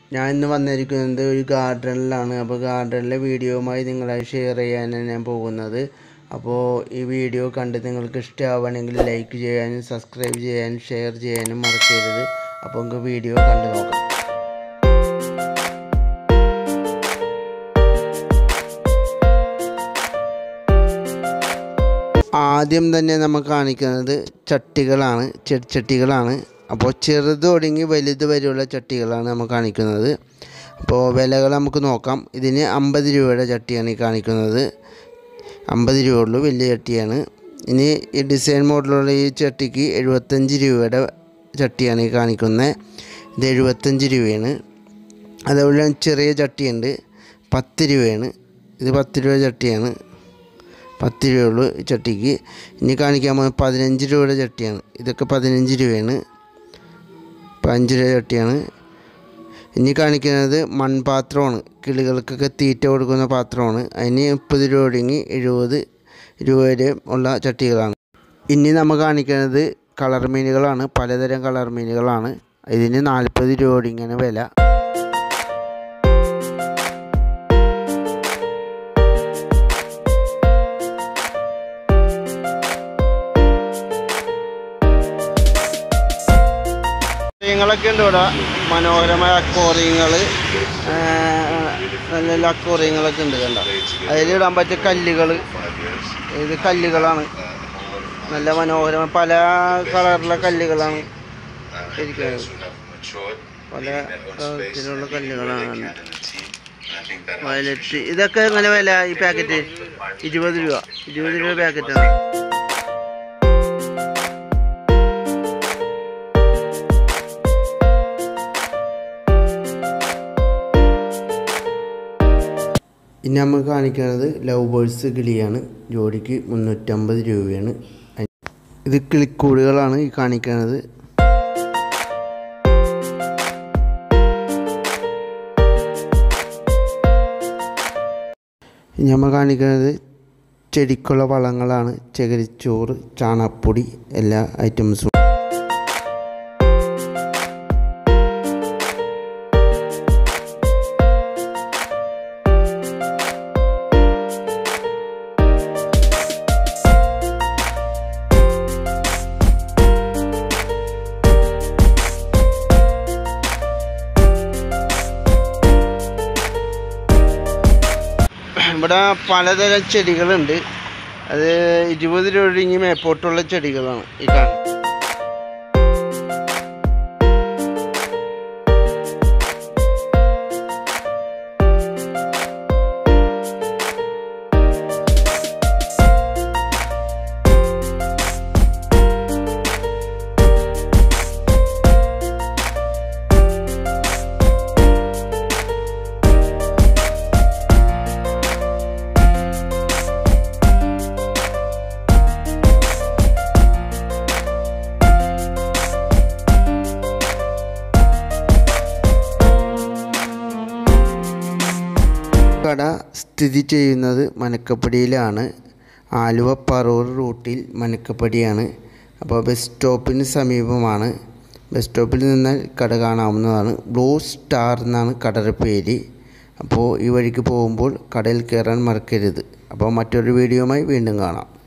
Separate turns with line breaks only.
ഞാൻ ഇന്ന് വന്നിരിക്കുന്നത് ഒരു ഗാർഡനിലാണ് അപ്പോൾ ഗാർഡനിലെ വീഡിയോയുമായി നിങ്ങളായി ഷെയർ ചെയ്യാനാണ് ഞാൻ പോകുന്നത് അപ്പോൾ ഈ വീഡിയോ കണ്ട് നിങ്ങൾക്ക് ഇഷ്ടമാവുകയാണെങ്കിൽ ലൈക്ക് ചെയ്യാനും സബ്സ്ക്രൈബ് ചെയ്യാനും ഷെയർ ചെയ്യാനും മറക്കരുത് അപ്പോൾ നമുക്ക് വീഡിയോ കണ്ടു നോക്കാം ആദ്യം തന്നെ നമുക്ക് കാണിക്കുന്നത് ചട്ടികളാണ് ചെടിച്ചട്ടികളാണ് അപ്പോൾ ചെറുത് തുടങ്ങി വലുത് വരെയുള്ള ചട്ടികളാണ് നമുക്ക് കാണിക്കുന്നത് അപ്പോൾ വിലകൾ നമുക്ക് നോക്കാം ഇതിന് അമ്പത് രൂപയുടെ ചട്ടിയാണ് ഈ കാണിക്കുന്നത് അമ്പത് രൂപ ഉള്ളൂ വലിയ ചട്ടിയാണ് ഇനി ഈ ഡിസൈൻ മോഡലുള്ള ഈ ചട്ടിക്ക് എഴുപത്തഞ്ച് രൂപയുടെ ചട്ടിയാണ് ഈ കാണിക്കുന്നത് ഇത് എഴുപത്തഞ്ച് രൂപയാണ് അതേപോലെ ചെറിയ ചട്ടിയുണ്ട് പത്ത് രൂപയാണ് ഇത് പത്ത് രൂപ ചട്ടിയാണ് പത്ത് രൂപയുള്ളൂ ഈ ചട്ടിക്ക് ഇനി കാണിക്കാൻ പോകുന്നത് പതിനഞ്ച് രൂപയുടെ ചട്ടിയാണ് ഇതൊക്കെ പതിനഞ്ച് രൂപയാണ് ഇപ്പം അഞ്ച് രൂപ ചട്ടിയാണ് ഇനി കാണിക്കുന്നത് മൺപാത്രമാണ് കിളികൾക്കൊക്കെ തീറ്റ കൊടുക്കുന്ന പാത്രമാണ് അതിന് മുപ്പത് രൂപ തുടങ്ങി എഴുപത് രൂപ വരെ ഉള്ള ചട്ടികളാണ് ഇനി നമ്മൾ കാണിക്കുന്നത് കളർ മീനുകളാണ് പലതരം കളർ മീനുകളാണ് ഇതിന് നാൽപ്പത് രൂപ തുടങ്ങിയാണ് വില അക്വോറിയങ്ങളൊക്കെ ഉണ്ട് ഇവിടെ മനോഹരമായ അക്വോറിയങ്ങൾ നല്ല നല്ല അക്വോറിയങ്ങളൊക്കെ ഉണ്ട് കണ്ട അതിലിടാൻ പറ്റിയ കല്ലുകൾ ഇത് കല്ലുകളാണ് നല്ല മനോഹരമായ പല കളറിലെ കല്ലുകളാണ് ഇരിക്കുന്നത് പല കളത്തിലുള്ള കല്ലുകളാണ് വയലറ്റ് ഇതൊക്കെ എങ്ങനെ വില ഈ പാക്കറ്റ് ഇരുപത് രൂപ ഇരുപത് രൂപ പാക്കറ്റാണ് ഇനി നമ്മൾ കാണിക്കുന്നത് ലവ് ബേഴ്സ് കിളിയാണ് ജോഡിക്ക് മുന്നൂറ്റമ്പത് രൂപയാണ് ഇത് കിളിക്കൂടുകളാണ് ഈ കാണിക്കുന്നത് ഇനി നമ്മൾ കാണിക്കുന്നത് ചെടിക്കുള്ള വളങ്ങളാണ് ചകിരിച്ചോറ് ചാണകപ്പൊടി എല്ലാ ഐറ്റംസും ഇവിടെ പലതരം ചെടികളുണ്ട് അത് ഇരുപത് രൂപ ഒഴിഞ്ഞ് മേപ്പോട്ടുള്ള ചെടികളാണ് ഈ കാണുന്നത് കട സ്ഥിതി ചെയ്യുന്നത് മനക്കപ്പടിയിലാണ് ആലുവ പറൂർ റൂട്ടിൽ മനക്കപ്പടിയാണ് അപ്പോൾ ബസ് സ്റ്റോപ്പിന് സമീപമാണ് ബസ് സ്റ്റോപ്പിൽ നിന്നാൽ കട കാണാവുന്നതാണ് ബ്ലൂ സ്റ്റാർ എന്നാണ് കടയുടെ പേര് അപ്പോൾ ഈ വഴിക്ക് പോകുമ്പോൾ കടയിൽ കയറാൻ മറക്കരുത് അപ്പോൾ മറ്റൊരു വീഡിയോയുമായി വീണ്ടും കാണാം